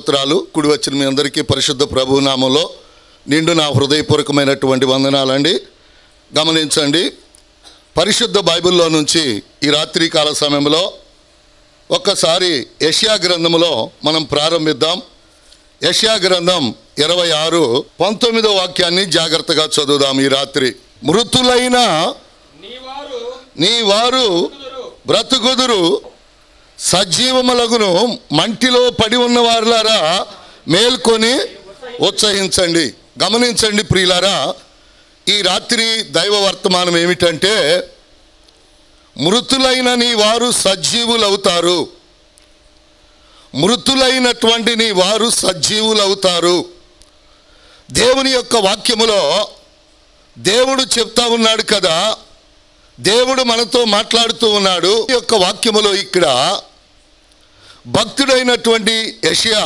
స్తోత్రాలు కుడి వచ్చిన మీ అందరికీ పరిశుద్ధ ప్రభు నామంలో నిండు నా హృదయపూర్వకమైనటువంటి వందనాలండి గమనించండి పరిశుద్ధ బైబిల్లో నుంచి ఈ రాత్రి కాల సమయంలో ఒక్కసారి యష్యా గ్రంథములో మనం ప్రారంభిద్దాం యష్యా గ్రంథం ఇరవై ఆరు పంతొమ్మిదో వాక్యాన్ని జాగ్రత్తగా చదువుదాం ఈ రాత్రి మృతులైన నీవారు నీ వారు కుదురు. బ్రతుకుదురు సజీవములగును మంటిలో పడి ఉన్న వారులారా మేల్కొని ఉత్సహించండి గమనించండి ప్రియులారా ఈ రాత్రి దైవ వర్తమానం ఏమిటంటే మృతులైన నీ వారు సజీవులవుతారు మృతులైనటువంటి నీ వారు సజీవులవుతారు దేవుని యొక్క వాక్యములో దేవుడు చెప్తా ఉన్నాడు కదా దేవుడు మనతో మాట్లాడుతూ ఉన్నాడు ఈ యొక్క వాక్యములో ఇక్కడ భక్తుడైనటువంటి యషియా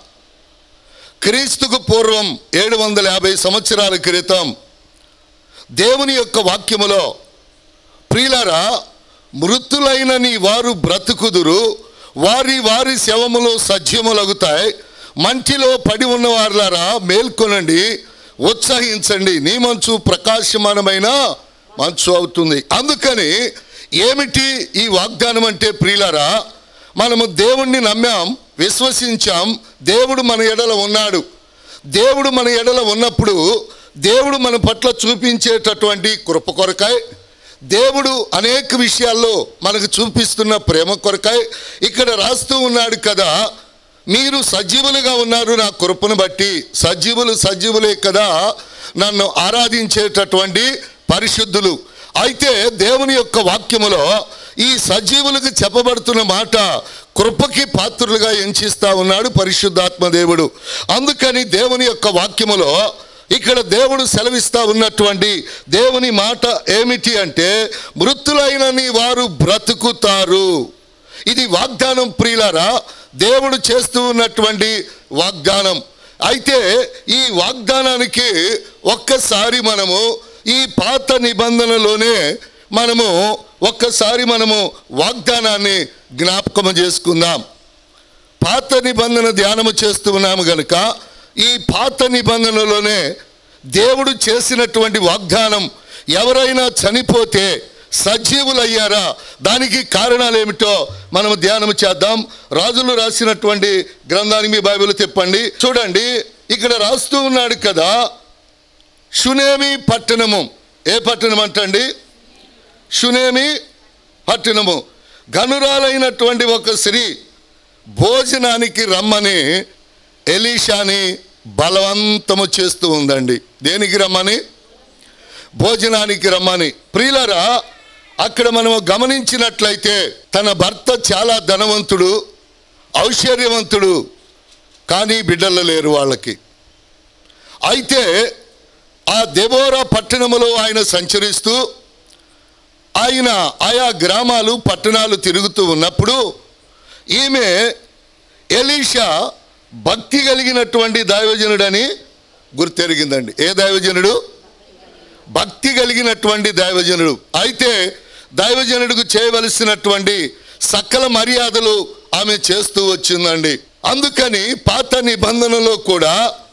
క్రీస్తుకు పూర్వం ఏడు వందల యాభై సంవత్సరాల క్రితం దేవుని యొక్క వాక్యములో ప్రియులారా మృతులైన నీ వారు బ్రతుకుదురు వారి వారి శవములు సజ్యములగుతాయి మంటిలో పడి ఉన్న వారులారా మేల్కొనండి ఉత్సహించండి నీ మంచు ప్రకాశమానమైన మంచు అవుతుంది అందుకని ఏమిటి ఈ వాగ్దానం అంటే ప్రియులారా మనము దేవుణ్ణి నమ్మాం విశ్వసించాం దేవుడు మన ఎడల ఉన్నాడు దేవుడు మన ఎడల ఉన్నప్పుడు దేవుడు మన పట్ల చూపించేటటువంటి కృప కొరకాయ దేవుడు అనేక విషయాల్లో మనకు చూపిస్తున్న ప్రేమ కొరకాయ ఇక్కడ రాస్తూ ఉన్నాడు కదా మీరు సజీవులుగా ఉన్నారు నా కృపను బట్టి సజీవులు సజీవులే కదా నన్ను ఆరాధించేటటువంటి పరిశుద్ధులు అయితే దేవుని యొక్క వాక్యములో ఈ సజీవులకు చెప్పబడుతున్న మాట కృపకి పాత్రులుగా ఎంచిస్తా ఉన్నాడు పరిశుద్ధాత్మ దేవుడు అందుకని దేవుని యొక్క వాక్యములో ఇక్కడ దేవుడు సెలవిస్తా ఉన్నటువంటి దేవుని మాట ఏమిటి అంటే మృతులైన నీ వారు బ్రతుకుతారు ఇది వాగ్దానం ప్రియులారా దేవుడు చేస్తూ ఉన్నటువంటి వాగ్దానం అయితే ఈ వాగ్దానానికి ఒక్కసారి మనము ఈ పాత నిబంధనలోనే మనము ఒక్కసారి మనము వాగ్దానాన్ని జ్ఞాపకం చేసుకుందాం పాత నిబంధన ధ్యానము చేస్తూ ఉన్నాము గనుక ఈ పాత నిబంధనలోనే దేవుడు చేసినటువంటి వాగ్దానం ఎవరైనా చనిపోతే సజీవులయ్యారా దానికి కారణాలు ఏమిటో మనం ధ్యానం చేద్దాం రాజులు రాసినటువంటి గ్రంథానికి మీ బైబిల్ తిప్పండి చూడండి ఇక్కడ రాస్తూ ఉన్నాడు కదా షునేమి పట్టణము ఏ పట్టణం అంటండి షునేమి పట్టణము గనురాలైనటువంటి ఒక స్త్రీ భోజనానికి రమ్మని ఎలీషాని బలవంతము చేస్తూ ఉందండి దేనికి రమ్మని భోజనానికి రమ్మని ప్రియులరా అక్కడ మనం గమనించినట్లయితే తన భర్త చాలా ధనవంతుడు ఐశ్వర్యవంతుడు కానీ బిడ్డలు లేరు వాళ్ళకి అయితే ఆ దెబోరా పట్టణములో ఆయన సంచరిస్తూ ఆయన ఆయా గ్రామాలు పట్టణాలు తిరుగుతూ ఉన్నప్పుడు ఈమె ఎలీషా భక్తి కలిగినటువంటి దైవజనుడని గుర్తెరిగిందండి ఏ దైవజనుడు భక్తి కలిగినటువంటి దైవజనుడు అయితే దైవజనుడికి చేయవలసినటువంటి సకల మర్యాదలు ఆమె చేస్తూ వచ్చిందండి అందుకని పాత నిబంధనలో కూడా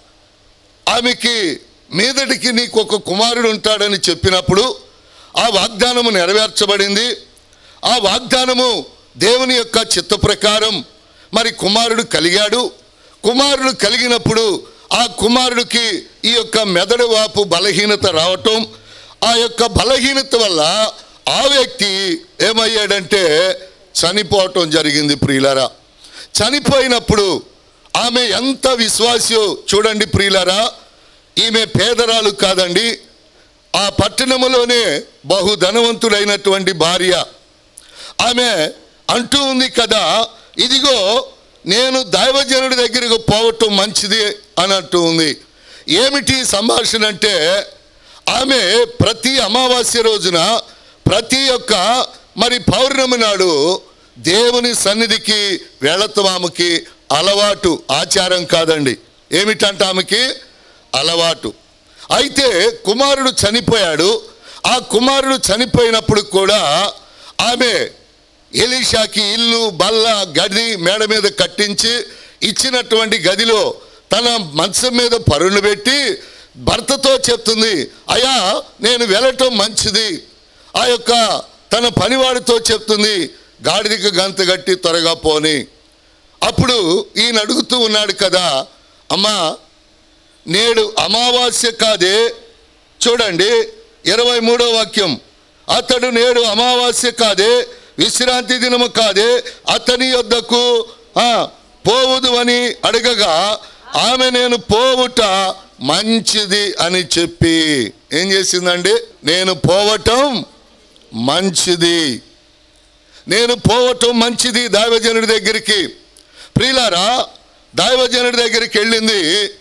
ఆమెకి మీదటికి నీకు ఒక కుమారుడు ఉంటాడని చెప్పినప్పుడు ఆ వాగ్దానము నెరవేర్చబడింది ఆ వాగ్దానము దేవుని యొక్క చిత్త ప్రకారం మరి కుమారుడు కలిగాడు కుమారుడు కలిగినప్పుడు ఆ కుమారుడికి ఈ యొక్క మెదడు వాపు బలహీనత రావటం ఆ యొక్క బలహీనత వల్ల ఆ వ్యక్తి ఏమయ్యాడంటే చనిపోవటం జరిగింది ప్రియులరా చనిపోయినప్పుడు ఆమె ఎంత విశ్వాసో చూడండి ప్రియులరా ఈమె పేదరాలు కాదండి ఆ పట్టణములోనే బహుధనవంతుడైనటువంటి భార్య ఆమె అంటూ ఉంది కదా ఇదిగో నేను దైవజనుడి దగ్గరకు పోవటం మంచిది అని అంటూ ఉంది ఏమిటి సంభాషణ అంటే ఆమె ప్రతి అమావాస్య రోజున ప్రతి ఒక్క మరి పౌర్ణమి నాడు దేవుని సన్నిధికి వెళతాం ఆమెకి అలవాటు ఆచారం కాదండి ఏమిటంట ఆమెకి అలవాటు అయితే కుమారుడు చనిపోయాడు ఆ కుమారుడు చనిపోయినప్పుడు కూడా ఆమె ఎలీషాకి ఇల్లు బల్ల గడి మేడ మీద కట్టించి ఇచ్చినటువంటి గదిలో తన మంచం మీద పరులు పెట్టి భర్తతో చెప్తుంది అయ్యా నేను వెళ్ళటం మంచిది ఆ యొక్క తన పనివాడితో చెప్తుంది గాడిదికి గంత గట్టి త్వరగా పోని అప్పుడు ఈయన అడుగుతూ ఉన్నాడు కదా అమ్మా నేడు అమావాస్య కాదే చూడండి ఇరవై మూడో వాక్యం అతడు నేడు అమావాస్య కాదే విశ్రాంతి దినము కాదే అతని యొద్దకు ఆ, పోవుదు అని అడగగా ఆమె నేను పోవుట మంచిది అని చెప్పి ఏం చేసిందండి నేను పోవటం మంచిది నేను పోవటం మంచిది దైవజనుడి దగ్గరికి ప్రియులారా దైవజనుడి దగ్గరికి వెళ్ళింది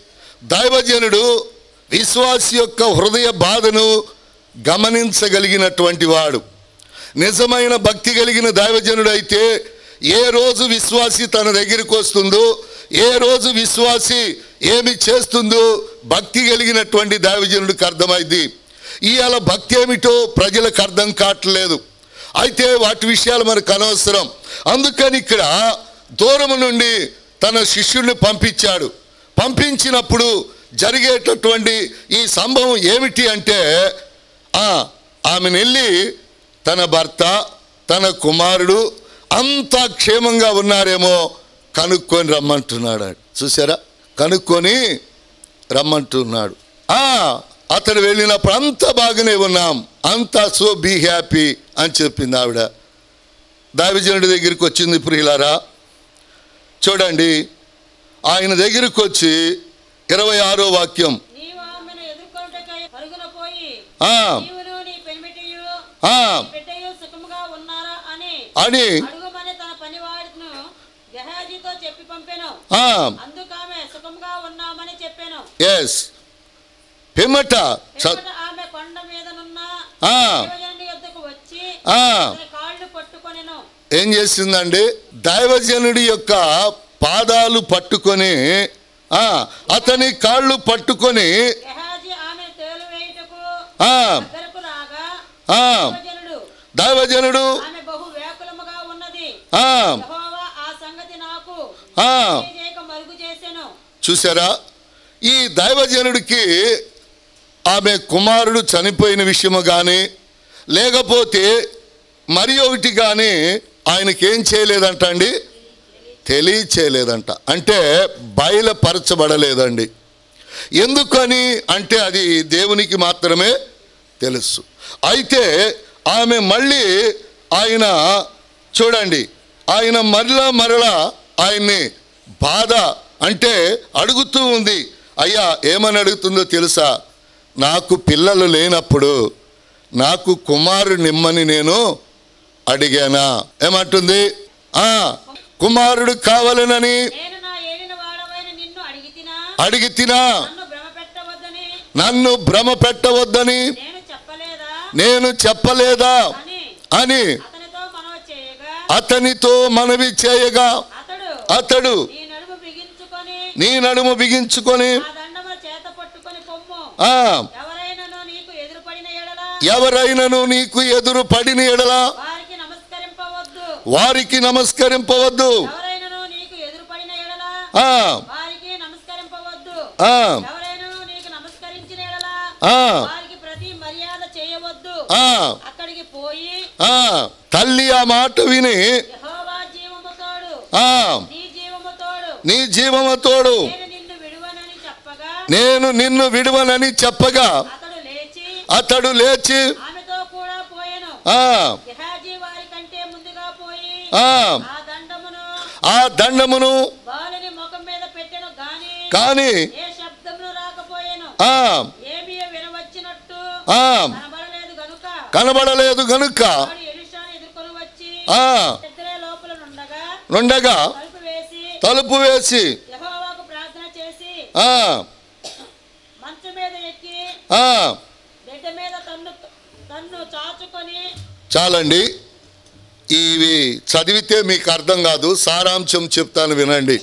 దైవజనుడు విశ్వాసి యొక్క హృదయ బాధను గమనించగలిగినటువంటి వాడు నిజమైన భక్తి కలిగిన దైవజనుడు అయితే ఏ రోజు విశ్వాసి తన దగ్గరికి వస్తుందో ఏ రోజు విశ్వాసి ఏమి చేస్తుందో భక్తి కలిగినటువంటి దైవజనుడికి అర్థమైంది ఇవాళ భక్తి ఏమిటో ప్రజలకు అర్థం కావట్లేదు అయితే వాటి విషయాలు మనకు అనవసరం అందుకని ఇక్కడ దూరము నుండి తన శిష్యుడిని పంపించాడు పంపించినప్పుడు జరిగేటటువంటి ఈ సంభవం ఏమిటి అంటే ఆ, ఆమెను వెళ్ళి తన భర్త తన కుమారుడు అంతా క్షేమంగా ఉన్నారేమో కనుక్కొని రమ్మంటున్నాడు చూసారా కనుక్కొని రమ్మంటున్నాడు ఆ అతడు వెళ్ళినప్పుడు అంతా బాగానే ఉన్నాం అంతా సో బీ హ్యాపీ అని చెప్పింది ఆవిడ దావిజనుడి దగ్గరికి వచ్చింది ప్రియులారా చూడండి ఆయన దగ్గరికి వచ్చి ఇరవై ఆరో వాక్యం నీవు ఆమెను ఎదుర్కొనుటకై పరుగున పోయి ఆ, నీవును నీ పెనిమిటియు ఆ, నీ బిడ్డయు సుఖముగా ఉన్నారా అని అని అడుగుమని తన పనివాడును గెహాజీతో చెప్పి పంపెను ఆ, అందుకామె సుఖముగా ఉన్నామని చెప్పాను ఎస్ పిమ్మట చ- పిమ్మట ఆమె కొండ మీదనున్న ఆ, దేవజనుని యొద్దకు వచ్చి ఆ, అతని కాళ్ళు పట్టుకొనెను ఏం చేసిందండి దైవజనుడి యొక్క పాదాలు పట్టుకొని ఆ, అతని కాళ్ళు పట్టుకొని గెహాజీ ఆమె తేలు వేయుటకు ఆ, దగ్గరకు రాగా ఆ, దేవజనుడు దైవజనుడు ఆమె బహు వ్యాకులముగా ఉన్నది ఆ, యెహోవా ఆ సంగతి నాకు ఆ, తెలియజేయక మరుగు చేసెను చూసారా ఈ దైవజనుడికి ఆమె కుమారుడు చనిపోయిన విషయము కానీ లేకపోతే మరి ఒకటి కానీ ఆయనకి ఏం చేయలేదంట అండి తెలియచేయలేదంట అంటే బయలుపరచబడలేదండి ఎందుకని అంటే అది దేవునికి మాత్రమే తెలుసు అయితే ఆమె మళ్ళీ ఆయన చూడండి ఆయన మరలా మరలా ఆయన్ని బాధ అంటే అడుగుతూ ఉంది అయ్యా ఏమని అడుగుతుందో తెలుసా నాకు పిల్లలు లేనప్పుడు నాకు కుమారుడు నిమ్మని నేను అడిగానా ఏమంటుంది ఆ కుమారుడు కావాలనని నేను నా ఏలిన వాడవైన నిన్ను అడిగితినా అడిగి తినా నన్ను భ్రమ పెట్టవద్దని నన్ను భ్రమ పెట్టవద్దని నేను చెప్పలేదా నేను చెప్పలేదా అని అని అతనితో మనవ చేయగా అతనితో మనవి చేయగా అతడు అతడు నీ నడుము బిగించుకొని నీ నడుము బిగించుకొని ఆ దండమును చేత పట్టుకొని పొమ్ము ఆ ఎవరైనాను నీకు ఎదురుపడిన ఎడల ఎవరైనను నీకు ఎదురు పడిన ఎడల వారికి నమస్కరింపవద్దు వారికి నమస్కరింపవద్దు ఎవరైనాను నీకు ఎదురుపడిన ఎడల ఆ వారికి నమస్కరింపవద్దు ఆ ఎవరైనాను నీకు నమస్కరించిన ఎడల ఆ వారికి ప్రతి మర్యాద చేయవద్దు ఆ అక్కడికి పోయి ఆ తల్లి ఆ మాట విని యెహోవా జీవము తోడు ఆ నీ జీవము తోడు నీ జీవము తోడు నేను నిన్ను విడువనని చెప్పగా నేను నిన్ను విడువనని చెప్పగా అతడు లేచి అతడు లేచి ఆమెతో కూడా పోయెను ఆ గెహాజీ వారి కంటే ముందుగా పోయి ఆ ఆ దండమును ఆ దండమును బాలుని ముఖం మీద పెట్టెను గాని కాని ఏ శబ్దమును రాకపోయెను ఆ ఏమీ వినవచ్చినట్టు ఆ కనబడలేదు గనుక కనబడలేదు గనుక వాడు ఎలీషాను ఎదుర్కొని వచ్చి ఆ ఇద్దరే లోపల నుండగా నుండగా తలుపు వేసి తలుపు వేసి యెహోవాకు ప్రార్థన చేసి ఆ మంచం మీద ఎక్కి ఆ బిడ్డ మీద తన్ను తన్ను చాచుకొని చాలండి ఇవి చదివితే మీకు అర్థం కాదు సారాంశం చెప్తాను వినండి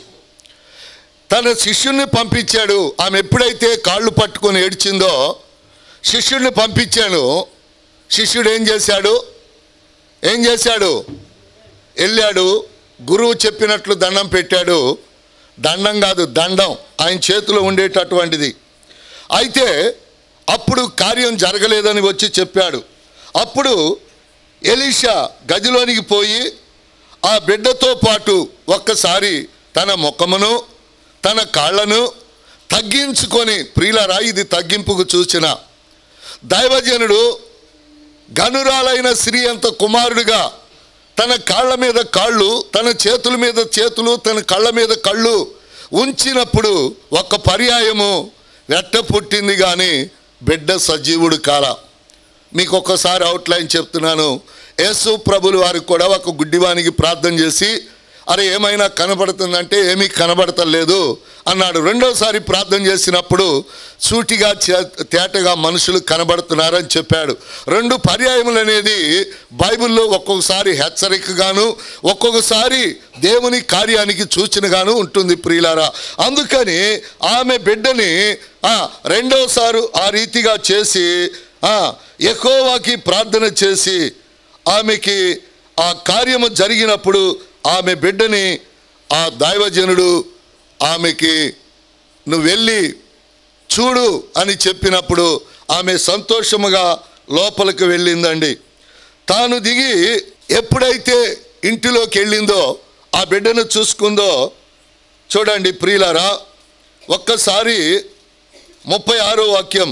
తన శిష్యుణ్ణి పంపించాడు ఆమె ఎప్పుడైతే కాళ్ళు పట్టుకొని ఏడ్చిందో శిష్యుడిని పంపించాడు శిష్యుడు ఏం చేశాడు ఏం చేశాడు వెళ్ళాడు గురువు చెప్పినట్లు దండం పెట్టాడు దండం కాదు దండం ఆయన చేతిలో ఉండేటటువంటిది అయితే అప్పుడు కార్యం జరగలేదని వచ్చి చెప్పాడు అప్పుడు ఎలీషా గదిలోనికి పోయి ఆ బిడ్డతో పాటు ఒక్కసారి తన ముఖమును తన కాళ్ళను తగ్గించుకొని ప్రియులరా ఇది తగ్గింపుకు చూసిన దైవజనుడు గనురాలైన స్త్రీ అంత కుమారుడిగా తన కాళ్ళ మీద కాళ్ళు తన చేతుల మీద చేతులు తన కళ్ళ మీద కళ్ళు ఉంచినప్పుడు ఒక పర్యాయము వెట్ట పుట్టింది కానీ బిడ్డ సజీవుడు కాల మీకు ఒక్కసారి అవుట్లైన్ చెప్తున్నాను యేసు ప్రభులు వారికి కూడా ఒక గుడ్డివానికి ప్రార్థన చేసి అరే ఏమైనా కనబడుతుందంటే ఏమీ కనబడతలేదు అన్నాడు రెండోసారి ప్రార్థన చేసినప్పుడు సూటిగా చే- తేటగా మనుషులు కనబడుతున్నారని చెప్పాడు రెండు పర్యాయములు అనేది బైబిల్లో ఒక్కొక్కసారి హెచ్చరికగాను ఒక్కొక్కసారి దేవుని కార్యానికి సూచనగాను ఉంటుంది ప్రియులారా అందుకని ఆమె బిడ్డని ఆ, రెండోసారి ఆ రీతిగా చేసి ఆ, యెహోవాకి ప్రార్థన చేసి ఆమెకి ఆ కార్యము జరిగినప్పుడు ఆమె బిడ్డని ఆ దైవజనుడు ఆమెకి నువ్వు వెళ్ళి చూడు అని చెప్పినప్పుడు ఆమె సంతోషముగా లోపలికి వెళ్ళిందండి తాను దిగి ఎప్పుడైతే ఇంటిలోకి వెళ్ళిందో ఆ బిడ్డను చూసుకుందో చూడండి ప్రియులారా ఒక్కసారి ముప్పై ఆరో వాక్యం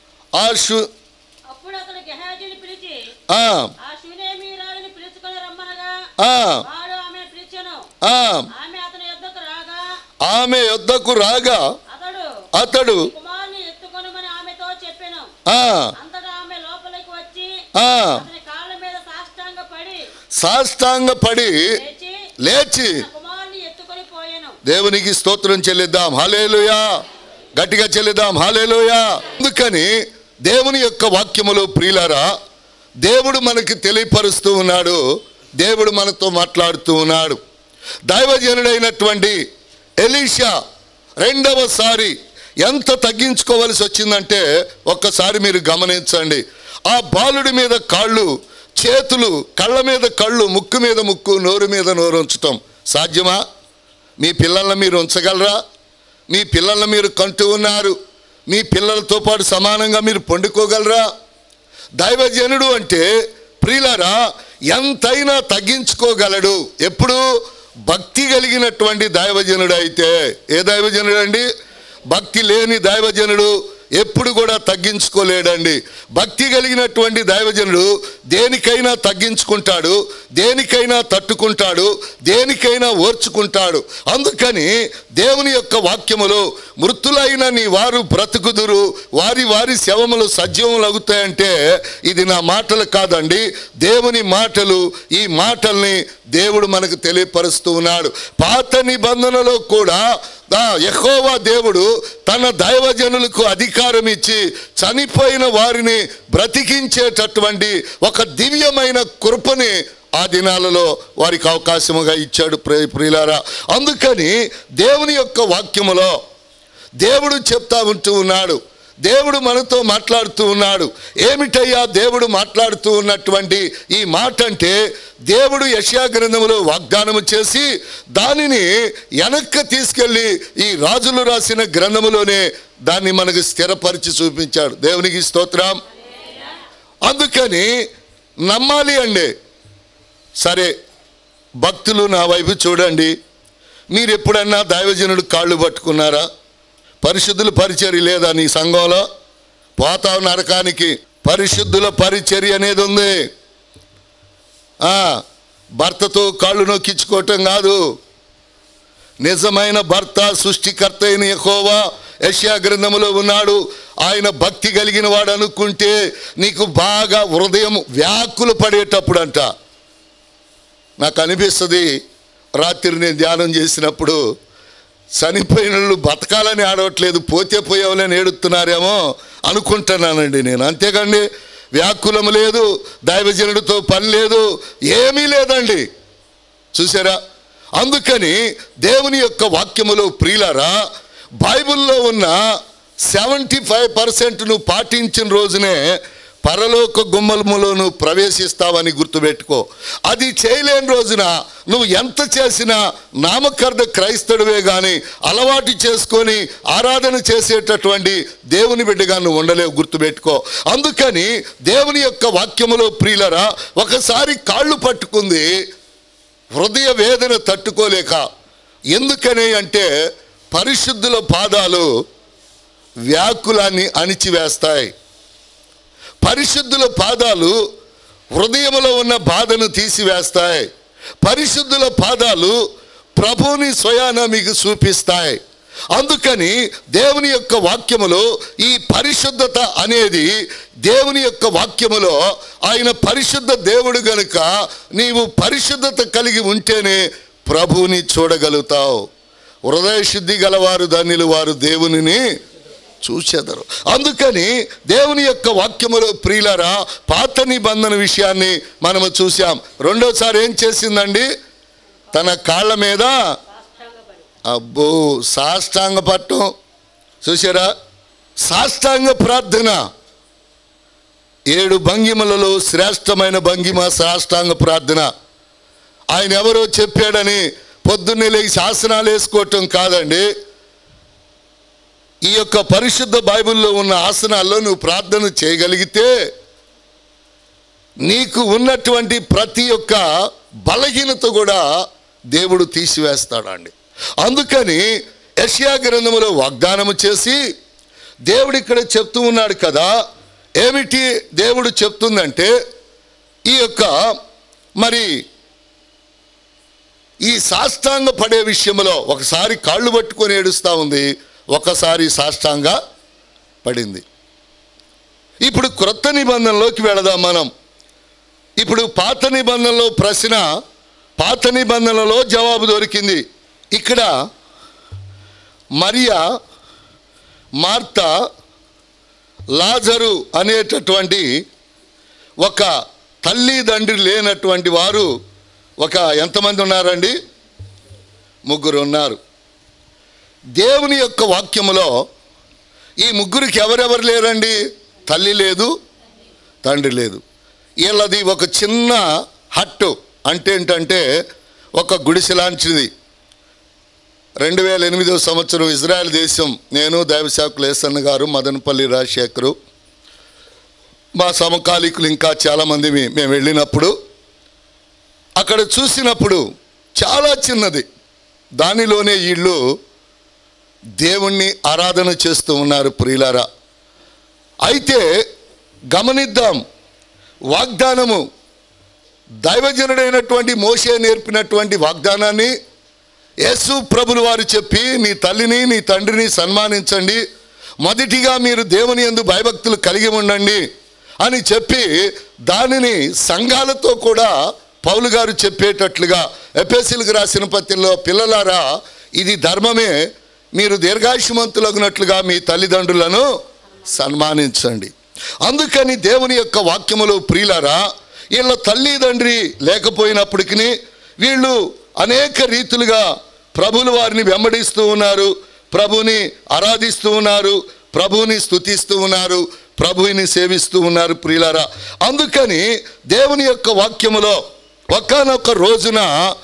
ఆ షు అప్పుడు అతను గెహాజీని పిలిచి ఆ, ఆ షునేమీరాలని పిలుచుకొని రమ్మనగా ఆ, వాడు ఆమెను పిలిచెను ఆ, ఆమె అతని యొద్దకు రాగా ఆమె యొద్దకు రాగా అతడు అతడు కుమారుని ఎత్తుకొనమని ఆమెతో చెప్పెను ఆ, అంతటా ఆమె లోపలికి వచ్చి ఆ, అతని కాళ్ళ మీద సాష్టాంగ పడి సాష్టాంగపడి లేచి లేచి తన కుమారుని ఎత్తుకొని పోయెను దేవునికి స్తోత్రం చెల్లిద్దాం హలేలుయా గట్టిగా చెల్లిద్దాం హలేలుయా అందుకని దేవుని యొక్క వాక్యములు ప్రియులారా దేవుడు మనకి తెలియపరుస్తూ ఉన్నాడు దేవుడు మనతో మాట్లాడుతూ ఉన్నాడు దైవజనుడైనటువంటి ఎలీషా రెండవసారి ఎంత తగ్గించుకోవలసి వచ్చిందంటే ఒక్కసారి మీరు గమనించండి ఆ బాలుడి మీద కాళ్ళు చేతులు కళ్ళ మీద కళ్ళు ముక్కు మీద ముక్కు నోరు మీద నోరు ఉంచటం సాధ్యమా మీ పిల్లల్ని మీరు ఉంచగలరా మీ పిల్లల్ని మీరు కంటూ ఉన్నారు మీ పిల్లలతో పాటు సమానంగా మీరు పండుకోగలరా దైవజనుడు అంటే ప్రియులరా ఎంతైనా తగ్గించుకోగలడు ఎప్పుడు భక్తి కలిగినటువంటి దైవజనుడు అయితే ఏ దైవజనుడు అండి భక్తి లేని దైవజనుడు ఎప్పుడు కూడా తగ్గించుకోలేడండి భక్తి కలిగినటువంటి దైవజనుడు దేనికైనా తగ్గించుకుంటాడు దేనికైనా తట్టుకుంటాడు దేనికైనా ఓర్చుకుంటాడు అందుకని దేవుని యొక్క వాక్యములో మృతులైన నీ వారు బ్రతుకుదురు వారి వారి శవములు సజీవములు అవుతాయంటే ఇది నా మాటలు కాదండి దేవుని మాటలు ఈ మాటల్ని దేవుడు మనకు తెలియపరుస్తూ ఉన్నాడు పాత నిబంధనలో కూడా ఆ యెహోవా దేవుడు తన దైవజనులకు అధికారం ఇచ్చి చనిపోయిన వారిని బ్రతికించేటటువంటి ఒక దివ్యమైన కృపని ఆ దినాలలో వారికి అవకాశముగా ఇచ్చాడు ప్రియ ప్రియులారా అందుకని దేవుని యొక్క వాక్యములో దేవుడు చెప్తా ఉంటూ ఉన్నాడు దేవుడు మనతో మాట్లాడుతూ ఉన్నాడు ఏమిటయ్యా దేవుడు మాట్లాడుతూ ఉన్నటువంటి ఈ మాట అంటే దేవుడు యశా గ్రంథములో వాగ్దానము చేసి దానిని వెనక్కి తీసుకెళ్ళి ఈ రాజులు రాసిన గ్రంథములోనే దాన్ని మనకు స్థిరపరిచి చూపించాడు దేవునికి స్తోత్రం అందుకని నమ్మాలి అండి సరే భక్తులు నా వైపు చూడండి మీరు ఎప్పుడన్నా దైవజనుడు కాళ్ళు పట్టుకున్నారా పరిశుద్ధుల పరిచర్య లేదా నీ సంఘంలో పోతావు నరకానికి పరిశుద్ధుల పరిచర్య అనేది ఉంది ఆ, భర్తతో కాళ్ళు నొక్కించుకోవటం కాదు నిజమైన భర్త సృష్టికర్త అయిన యెహోవా యెషయా గ్రంథములో ఉన్నాడు ఆయన భక్తి కలిగిన వాడు అనుకుంటే నీకు బాగా హృదయం వ్యాకులు పడేటప్పుడు అంట నాకు అనిపిస్తుంది రాత్రి నేను ధ్యానం చేసినప్పుడు చనిపోయిన వాళ్ళు బతకాలని ఆడవట్లేదు పోతే పోయేవాళ్ళని ఏడుతున్నారేమో అనుకుంటున్నానండి నేను అంతేకండి వ్యాకులం లేదు దైవజనుడితో పని లేదు ఏమీ లేదండి చూసారా అందుకని దేవుని యొక్క వాక్యములో ప్రియులారా బైబిల్లో ఉన్న సెవెంటీ ఫైవ్ పర్సెంట్ నువ్వు పాటించిన రోజునే పరలోక గుమ్మలములో నువ్వు ప్రవేశిస్తావని గుర్తుపెట్టుకో అది చేయలేని రోజున నువ్వు ఎంత చేసినా నామకర్ణ క్రైస్తవుడివే కానీ అలవాటు చేసుకొని ఆరాధన చేసేటటువంటి దేవుని బిడ్డగా నువ్వు ఉండలేవు గుర్తుపెట్టుకో అందుకని దేవుని యొక్క వాక్యములో ప్రియులరా ఒకసారి కాళ్ళు పట్టుకుంది హృదయ వేదన తట్టుకోలేక ఎందుకని అంటే పరిశుద్ధుల పాదాలు వ్యాకులాన్ని అణిచివేస్తాయి పరిశుద్ధుల పాదాలు హృదయములో ఉన్న బాధను తీసివేస్తాయి పరిశుద్ధుల పాదాలు ప్రభువుని స్వయాన మీకు చూపిస్తాయి అందుకని దేవుని యొక్క వాక్యములో ఈ పరిశుద్ధత అనేది దేవుని యొక్క వాక్యములో ఆయన పరిశుద్ధ దేవుడు గనుక నీవు పరిశుద్ధత కలిగి ఉంటేనే ప్రభువుని చూడగలుగుతావు హృదయ శుద్ధి గలవారు ధన్యులు వారు దేవునిని చూచెదరు అందుకని దేవుని యొక్క వాక్యములో ప్రియులరా పాత నిబంధన విషయాన్ని మనము చూసాం రెండోసారి ఏం చేసిందండి తన కాళ్ళ మీద అబ్బో సాష్టాంగ పట్టం చూసారా సాష్టాంగ ప్రార్థన ఏడు భంగిమలలో శ్రేష్టమైన భంగిమ సాష్టాంగ ప్రార్థన ఆయన ఎవరో చెప్పాడని పొద్దున్నే లేచి శాసనాలు వేసుకోవటం కాదండి ఈ యొక్క పరిశుద్ధ బైబిల్లో ఉన్న ఆసనాల్లో నువ్వు ప్రార్థన చేయగలిగితే నీకు ఉన్నటువంటి ప్రతి ఒక్క బలహీనత కూడా దేవుడు తీసివేస్తాడండి అందుకని యష్యా గ్రంథములో వాగ్దానము చేసి దేవుడు ఇక్కడ చెప్తూ ఉన్నాడు కదా ఏమిటి దేవుడు చెప్తుందంటే ఈ యొక్క మరి ఈ సాష్టాంగ పడే విషయంలో ఒకసారి కాళ్ళు పట్టుకొని ఏడుస్తూ ఉంది ఒకసారి సాష్టాంగ పడింది ఇప్పుడు క్రొత్త నిబంధనలోకి వెళదాం మనం ఇప్పుడు పాత నిబంధనలో ప్రశ్న పాత నిబంధనలో జవాబు దొరికింది ఇక్కడ మరియా మార్త లాజరు అనేటటువంటి ఒక తల్లిదండ్రి లేనటువంటి వారు ఒక ఎంతమంది ఉన్నారండి ముగ్గురు ఉన్నారు దేవుని యొక్క వాక్యములో ఈ ముగ్గురికి ఎవరెవరు లేరండి తల్లి లేదు తండ్రి లేదు వీళ్ళది ఒక చిన్న హట్టు అంటే ఏంటంటే ఒక గుడిసె లాంటిది రెండు వేల ఎనిమిదో సంవత్సరం ఇజ్రాయెల్ దేశం నేను దైవశాఖలు ఏసన్న గారు మదనపల్లి రాజశేఖరు మా సమకాలీకులు ఇంకా చాలామంది మీ- మేము వెళ్ళినప్పుడు అక్కడ చూసినప్పుడు చాలా చిన్నది దానిలోనే వీళ్ళు దేవుణ్ణి ఆరాధన చేస్తూ ఉన్నారు ప్రియులారా అయితే గమనిద్దాం వాగ్దానము దైవజనుడైనటువంటి మోషే నేర్పినటువంటి వాగ్దానాన్ని యేసు ప్రభులు వారు చెప్పి నీ తల్లిని నీ తండ్రిని సన్మానించండి మొదటిగా మీరు దేవుని యందు భయభక్తులు కలిగి ఉండండి అని చెప్పి దానిని సంఘాలతో కూడా పౌలు గారు చెప్పేటట్లుగా ఎపిఎస్సీలకు రాసిన పత్రికలో పిల్లలారా ఇది ధర్మమే మీరు దీర్ఘాయుషమంతులగినట్లుగా మీ తల్లిదండ్రులను సన్మానించండి అందుకని దేవుని యొక్క వాక్యములో ప్రియులారా వీళ్ళ తల్లిదండ్రి లేకపోయినప్పటికీ వీళ్ళు అనేక రీతులుగా ప్రభులు వారిని వెంబడిస్తూ ఉన్నారు ప్రభుని ఆరాధిస్తూ ఉన్నారు ప్రభుని స్తుతిస్తూ ఉన్నారు ప్రభుని సేవిస్తూ ఉన్నారు ప్రియులారా అందుకని దేవుని యొక్క వాక్యములో ఒకానొక రోజున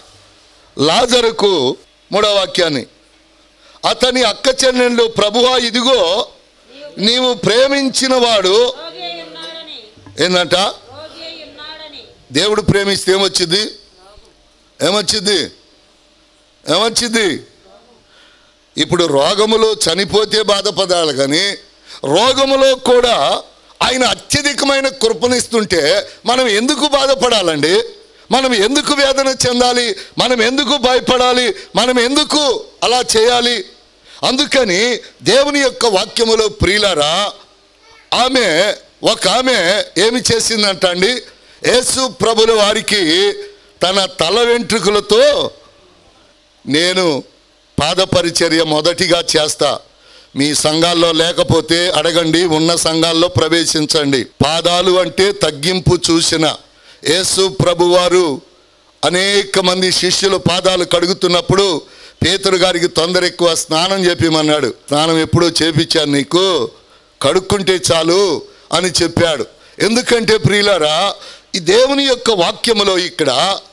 లాజరుకు మూడో వాక్యాన్ని అతని అక్క చెల్లెళ్ళు ప్రభువా ఇదిగో నీవు ప్రేమించిన వాడు రోగి అయి ఉన్నాడని ఏంటంట రోగి అయి ఉన్నాడని దేవుడు ప్రేమిస్తే ఏమొచ్చింది ఏమొచ్చింది ఏమొచ్చింది ఇప్పుడు రోగములో చనిపోతే బాధపడాలి కానీ రోగములో కూడా ఆయన అత్యధికమైన కృపనిస్తుంటే మనం ఎందుకు బాధపడాలండి మనం ఎందుకు వేదన చెందాలి మనం ఎందుకు భయపడాలి మనం ఎందుకు అలా చేయాలి అందుకని దేవుని యొక్క వాక్యములో ప్రియులరా ఆమె ఒక ఆమె ఏమి చేసిందంట అండి యేసు ప్రభుల వారికి తన తల వెంట్రుకలతో నేను పాదపరిచర్య మొదటిగా చేస్తా మీ సంఘాల్లో లేకపోతే అడగండి ఉన్న సంఘాల్లో ప్రవేశించండి పాదాలు అంటే తగ్గింపు చూసిన యేసు ప్రభువారు అనేక మంది శిష్యులు పాదాలు కడుగుతున్నప్పుడు పేతురు గారికి తొందర ఎక్కువ స్నానం చెప్పిమన్నాడు స్నానం ఎప్పుడో చేపించాను నీకు కడుక్కుంటే చాలు అని చెప్పాడు ఎందుకంటే ప్రియులారా ఈ దేవుని యొక్క వాక్యములో ఇక్కడ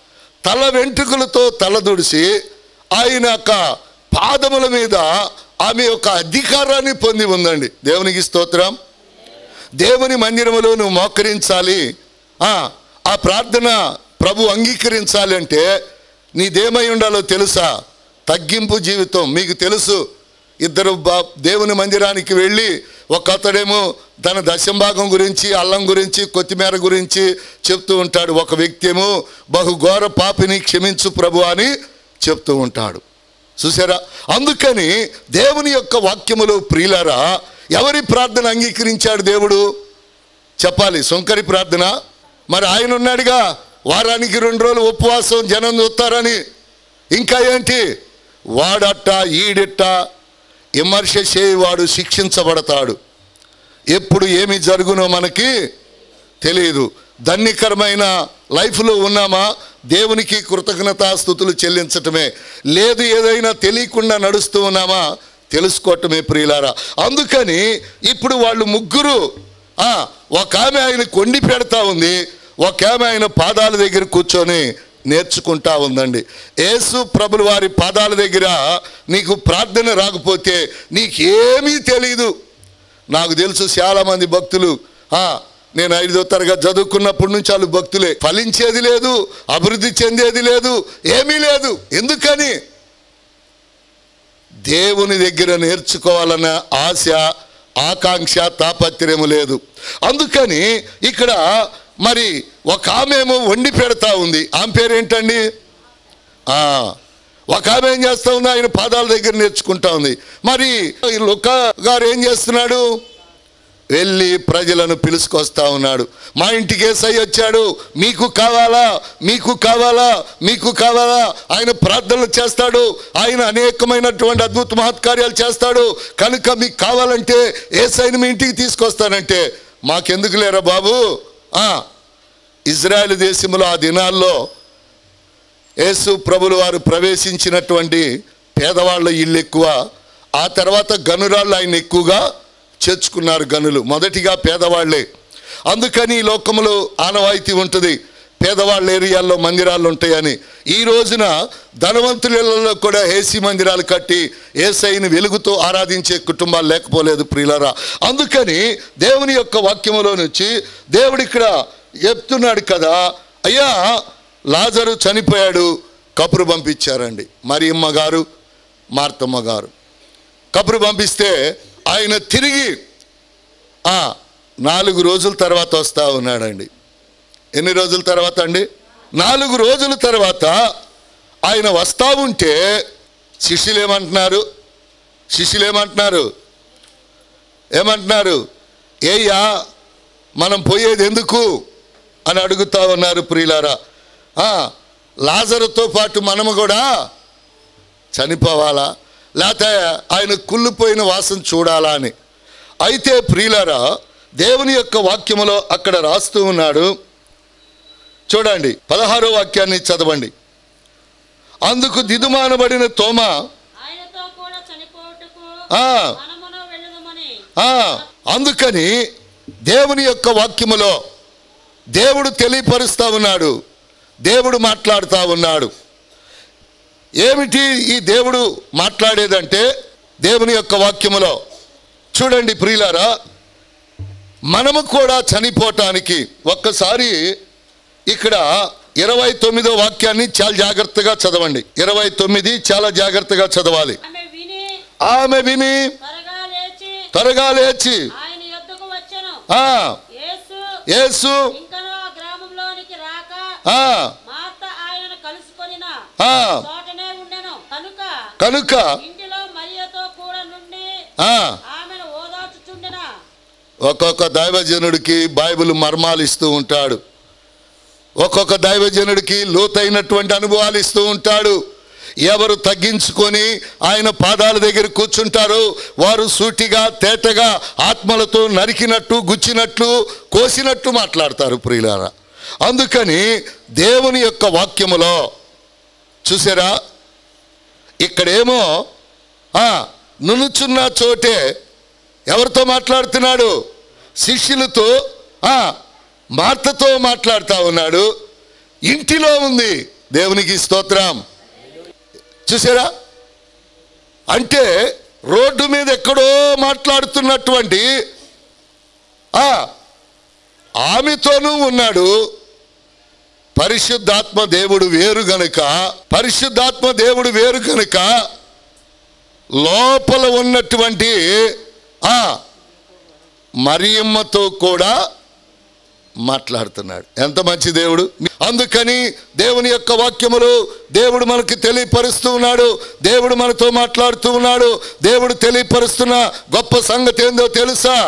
తల వెంట్రుకలతో తలదుడిసి ఆయన యొక్క పాదముల మీద ఆమె యొక్క అధికారాన్ని పొంది ఉందండి దేవునికి స్తోత్రం దేవుని మందిరములో నువ్వు మోకరించాలి ఆ, ఆ ప్రార్థన ప్రభు అంగీకరించాలి అంటే నీదేమై ఉండాలో తెలుసా తగ్గింపు జీవితం మీకు తెలుసు ఇద్దరు బా దేవుని మందిరానికి వెళ్ళి ఒక అతడేమో తన దశంభాగం గురించి అల్లం గురించి కొత్తిమీర గురించి చెప్తూ ఉంటాడు ఒక వ్యక్తి ఏమో బహు ఘోర పాపిని క్షమించు ప్రభు అని చెప్తూ ఉంటాడు చూసారా అందుకని దేవుని యొక్క వాక్యములో ప్రియులారా ఎవరి ప్రార్థన అంగీకరించాడు దేవుడు చెప్పాలి సొంకరి ప్రార్థన మరి ఆయన ఉన్నాడుగా వారానికి రెండు రోజులు ఉపవాసం జనం చూస్తారని ఇంకా ఏంటి వాడట్ట ఈడిట్ట విమర్శ చేయవాడు శిక్షించబడతాడు ఎప్పుడు ఏమి జరుగునో మనకి తెలియదు ధన్యకరమైన లైఫ్లో ఉన్నామా దేవునికి కృతజ్ఞతాస్థుతులు చెల్లించటమే లేదు ఏదైనా తెలియకుండా నడుస్తూ ఉన్నామా తెలుసుకోవటమే ప్రియులారా అందుకని ఇప్పుడు వాళ్ళు ముగ్గురు ఆ, ఒక ఆమె ఆయన కొండి పెడతా ఉంది ఒక ఆమె ఆయన పాదాల దగ్గర కూర్చొని నేర్చుకుంటా ఉందండి యేసు ప్రభుల వారి పాదాల దగ్గర నీకు ప్రార్థన రాకపోతే నీకేమీ తెలియదు నాకు తెలుసు చాలామంది భక్తులు ఆ, నేను ఐదో తరగతి చదువుకున్నప్పటి నుంచి వాళ్ళు భక్తులే ఫలించేది లేదు అభివృద్ధి చెందేది లేదు ఏమీ లేదు ఎందుకని దేవుని దగ్గర నేర్చుకోవాలన్న ఆశ ఆకాంక్ష తాపత్రయము లేదు అందుకని ఇక్కడ మరి ఒక ఆమెమో వండి పెడతా ఉంది ఆమె పేరు ఏంటండి ఆ, ఒక ఆమె ఏం చేస్తా ఉంది ఆయన పాదాల దగ్గర నేర్చుకుంటా ఉంది మరి ఈ లుక గారు ఏం చేస్తున్నాడు వెళ్ళి ప్రజలను పిలుచుకొస్తా ఉన్నాడు మా ఇంటికి ఏసై వచ్చాడు మీకు కావాలా మీకు కావాలా మీకు కావాలా ఆయన ప్రార్థనలు చేస్తాడు ఆయన అనేకమైనటువంటి అద్భుత మహత్కార్యాలు చేస్తాడు కనుక మీకు కావాలంటే ఏసైని మీ ఇంటికి తీసుకొస్తానంటే మాకెందుకు లేరా బాబు ఆ, ఇజ్రాయెల్ దేశంలో ఆ దినాల్లో యేసు ప్రభులు వారు ప్రవేశించినటువంటి పేదవాళ్ళ ఇల్లు ఎక్కువ ఆ తర్వాత గనురాళ్ళు ఆయన ఎక్కువగా చేర్చుకున్నారు గనులు మొదటిగా పేదవాళ్లే అందుకని ఈ లోకములో ఆనవాయితీ ఉంటుంది పేదవాళ్ళ ఏరియాల్లో మందిరాలు ఉంటాయని ఈ రోజున ధనవంతులలో కూడా ఏసీ మందిరాలు కట్టి ఏసైని వెలుగుతో ఆరాధించే కుటుంబాలు లేకపోలేదు ప్రియులరా అందుకని దేవుని యొక్క వాక్యములో నుంచి దేవుడు ఇక్కడ చెప్తున్నాడు కదా అయ్యా లాజరు చనిపోయాడు కబురు పంపించారండి మరియమ్మ గారు మార్తమ్మ గారు కబురు పంపిస్తే ఆయన తిరిగి ఆ, నాలుగు రోజుల తర్వాత వస్తా ఉన్నాడండి ఎన్ని రోజుల తర్వాత అండి నాలుగు రోజుల తర్వాత ఆయన వస్తా ఉంటే శిష్యులు ఏమంటున్నారు శిష్యులు ఏమంటున్నారు ఏమంటున్నారు ఏయ్యా మనం పోయేది ఎందుకు అని అడుగుతా ఉన్నారు ప్రియులారా ఆ, లాజరుతో పాటు మనము కూడా చనిపోవాలా లేకపోతే ఆయన కుళ్ళిపోయిన వాసన చూడాలా అని అయితే ప్రియులారా దేవుని యొక్క వాక్యములో అక్కడ రాస్తూ ఉన్నాడు చూడండి పదహారో వాక్యాన్ని చదవండి అందుకు దిదుమానబడిన తోమ ఆయనతో కూడా చనిపోవటకు ఆ, మనమును వెళ్ళదుమని ఆ, అందుకని దేవుని యొక్క వాక్యములో దేవుడు తెలియపరుస్తా ఉన్నాడు దేవుడు మాట్లాడుతూ ఉన్నాడు ఏమిటి ఈ దేవుడు మాట్లాడేదంటే దేవుని యొక్క వాక్యములో చూడండి ప్రియులారా మనము కూడా చనిపోవటానికి ఒక్కసారి ఇక్కడ ఇరవై తొమ్మిదో వాక్యాన్ని చాలా జాగ్రత్తగా చదవండి ఇరవై తొమ్మిది చాలా జాగ్రత్తగా చదవాలి ఆమె విని ఆమె విని త్వరగా లేచి త్వరగా లేచి ఆయన యొద్దకు వచ్చెను ఆ యేసు యేసు ఇంకనూ ఆ గ్రామంలోనికి రాక ఆ మార్త ఆయనను కలుసుకొనిన ఆ చోటనే ఉండెను కనుక కనుక ఇంటిలో మరియతో కూడా నుండి ఆ ఆమెను ఓదార్చుచుండెన ఒక్కొక్క దైవజనుడికి బైబిల్ మర్మాలు ఇస్తూ ఉంటాడు ఒక్కొక్క దైవజనుడికి లోతైనటువంటి అనుభవాలు ఇస్తూ ఉంటాడు ఎవరు తగ్గించుకొని ఆయన పాదాల దగ్గర కూర్చుంటారో వారు సూటిగా తేటగా ఆత్మలతో నరికినట్టు గుచ్చినట్లు కోసినట్టు మాట్లాడతారు ప్రియులారా అందుకని దేవుని యొక్క వాక్యములో చూసారా ఇక్కడేమో ఆ, నునుచున్న చోటే ఎవరితో మాట్లాడుతున్నాడు శిష్యులతో ఆ, మార్తతో మాట్లాడుతూ ఉన్నాడు ఇంటిలో ఉంది దేవునికి స్తోత్రం చూసారా అంటే రోడ్డు మీద ఎక్కడో మాట్లాడుతున్నటువంటి ఆ, ఆమెతోనూ ఉన్నాడు పరిశుద్ధాత్మ దేవుడు వేరు గనుక పరిశుద్ధాత్మ దేవుడు వేరు గనుక లోపల ఉన్నటువంటి ఆ మరియమ్మతో కూడా మాట్లాడుతున్నాడు ఎంత మంచి దేవుడు అందుకని దేవుని యొక్క వాక్యములు దేవుడు మనకి తెలియపరుస్తూ ఉన్నాడు దేవుడు మనతో మాట్లాడుతూ ఉన్నాడు దేవుడు తెలియపరుస్తున్న గొప్ప సంగతి ఏందో తెలుసా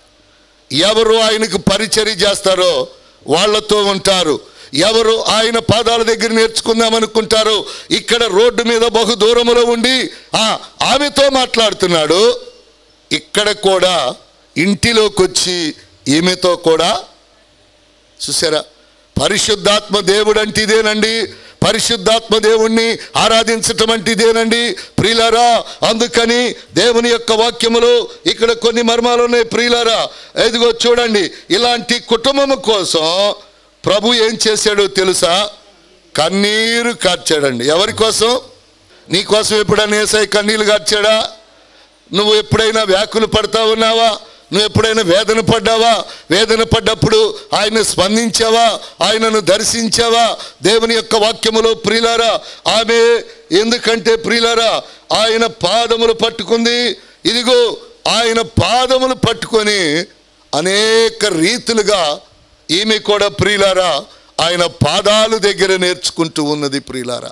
ఎవరు ఆయనకు పరిచర్య చేస్తారో వాళ్ళతో ఉంటారు ఎవరు ఆయన పాదాల దగ్గర నేర్చుకుందాం అనుకుంటారో ఇక్కడ రోడ్డు మీద బహు దూరములో ఉండి ఆ ఆమెతో మాట్లాడుతున్నాడు ఇక్కడ కూడా ఇంటిలోకి వచ్చి ఈమెతో కూడా చూసారా పరిశుద్ధాత్మ దేవుడు అంటే ఇదేనండి పరిశుద్ధాత్మ దేవుణ్ణి ఆరాధించటం అంటే ఇదేనండి ప్రియులారా అందుకని దేవుని యొక్క వాక్యములు ఇక్కడ కొన్ని మర్మాలు ఉన్నాయి ప్రియులారా ఎదిగో చూడండి ఇలాంటి కుటుంబము కోసం ప్రభు ఏం చేశాడో తెలుసా కన్నీరు కార్చాడండి ఎవరి కోసం నీ కోసం ఎప్పుడైనా ఏసై కన్నీళ్ళు కార్చాడా నువ్వు ఎప్పుడైనా వ్యాకులు పడతా ఉన్నావా నువ్వు ఎప్పుడైనా వేదన పడ్డావా వేదన పడ్డప్పుడు ఆయన స్పందించావా ఆయనను దర్శించావా దేవుని యొక్క వాక్యములో ప్రియులారా ఆమె ఎందుకంటే ప్రియులారా ఆయన పాదములు పట్టుకుంది ఇదిగో ఆయన పాదములు పట్టుకొని అనేక రీతులుగా ఈమె కూడా ప్రియులారా ఆయన పాదాలు దగ్గర నేర్చుకుంటూ ఉన్నది ప్రియులారా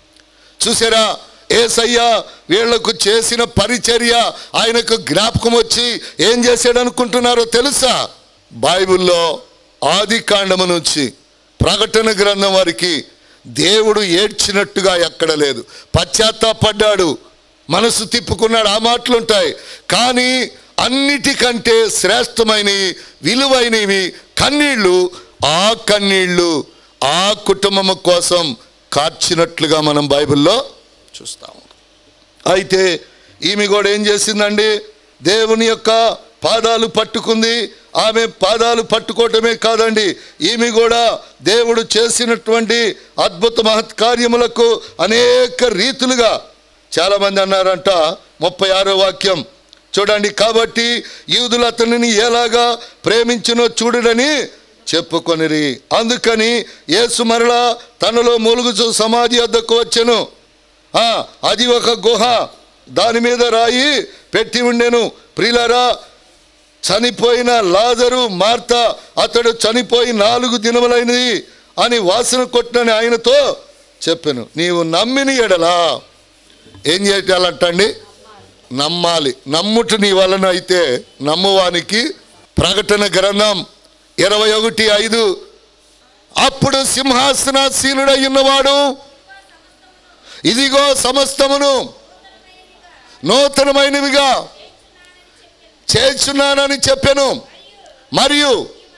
చూసారా ఏసయ్య వీళ్లకు చేసిన పరిచర్య ఆయనకు జ్ఞాపకం వచ్చి ఏం చేశాడు అనుకుంటున్నారో తెలుసా బైబిల్లో ఆది కాండము నుంచి ప్రకటన గ్రంథం వారికి దేవుడు ఏడ్చినట్టుగా ఎక్కడ లేదు పశ్చాత్తాపడ్డాడు మనసు తిప్పుకున్నాడు ఆ మాటలు ఉంటాయి కానీ అన్నిటికంటే శ్రేష్టమైనవి విలువైనవి కన్నీళ్ళు ఆ కన్నీళ్ళు ఆ కుటుంబం కోసం కార్చినట్లుగా మనం బైబిల్లో చూస్తాము అయితే ఈమె కూడా ఏం చేసిందండి దేవుని యొక్క పాదాలు పట్టుకుంది ఆమె పాదాలు పట్టుకోవటమే కాదండి ఈమె కూడా దేవుడు చేసినటువంటి అద్భుత మహత్కార్యములకు అనేక రీతులుగా చాలామంది అన్నారంట ముప్పై ఆరో వాక్యం చూడండి కాబట్టి యూదులు అతనిని ఎలాగా ప్రేమించినో చూడడని చెప్పుకొనిరి అందుకని యేసు మరలా తనలో మూలుగుచు సమాధి వద్దకు వచ్చెను ఆ, అది ఒక గుహ దాని మీద రాయి పెట్టి ఉండెను ప్రియులరా చనిపోయిన లాజరు మార్త అతడు చనిపోయి నాలుగు దినములైనది అని వాసన కొట్టని ఆయనతో చెప్పాను నీవు నమ్మిన ఎడలా ఏం చేయాలంటండి నమ్మాలి నమ్ముట నీ వలన అయితే నమ్మువానికి ప్రకటన గ్రంథం ఇరవై ఒకటి ఐదు అప్పుడు సింహాసనాసీనుడై ఉన్నవాడు ఇదిగో సమస్తమును నూతనమైనవిగా చేర్చున్నానని చెప్పాను మరియు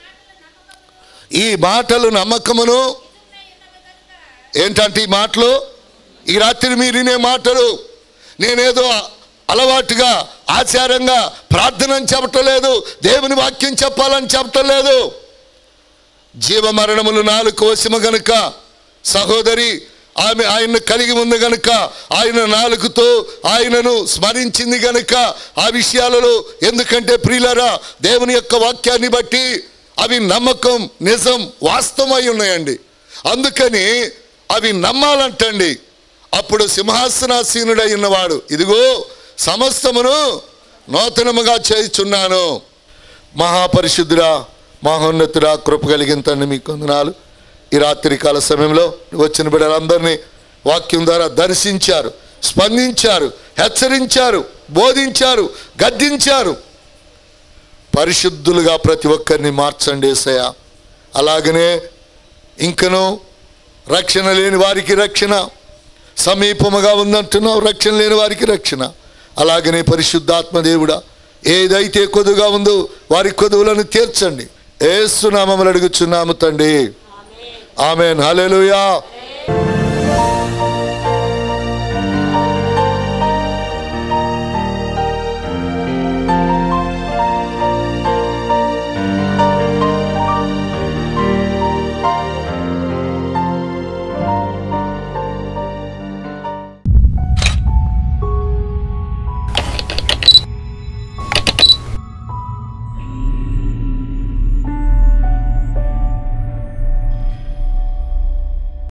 ఈ మాటలు నమ్మకమును ఏంటంటే ఈ మాటలు ఈ రాత్రి మీరు వినే మాటలు నేనేదో అలవాటుగా ఆచారంగా ప్రార్థనని చెప్పటం లేదు దేవుని వాక్యం చెప్పాలని చెప్పటం లేదు జీవ మరణములు నాలుగు కోసము గనుక సహోదరి ఆమె ఆయన్ను కలిగి ఉంది గనుక ఆయన నాలుగుతో ఆయనను స్మరించింది గనుక ఆ విషయాలలో ఎందుకంటే ప్రియులరా దేవుని యొక్క వాక్యాన్ని బట్టి అవి నమ్మకం నిజం వాస్తవమై ఉన్నాయండి అందుకని అవి నమ్మాలంటండి అప్పుడు సింహాసనాసీనుడై ఉన్నవాడు ఇదిగో సమస్తమును నూతనముగా చేయుచున్నాను మహాపరిశుద్ధురా మహోన్నతురా కృప కలిగిన తండ్రి మీకు వందనాలు ఈ రాత్రి కాల సమయంలో వచ్చిన బిడ్డలందరినీ వాక్యం ద్వారా దర్శించారు స్పందించారు హెచ్చరించారు బోధించారు గద్దించారు పరిశుద్ధులుగా ప్రతి ఒక్కరిని మార్చండి ఏసయ్య అలాగనే ఇంకను రక్షణ లేని వారికి రక్షణ సమీపముగా ఉందంటున్నావు రక్షణ లేని వారికి రక్షణ అలాగనే పరిశుద్ధాత్మ దేవుడా ఏదైతే కొదుగా ఉందో వారి కొదువులను తీర్చండి ఏసునామములు అడుగుచున్నాము తండ్రి ఆమెన్ హల్లెలూయా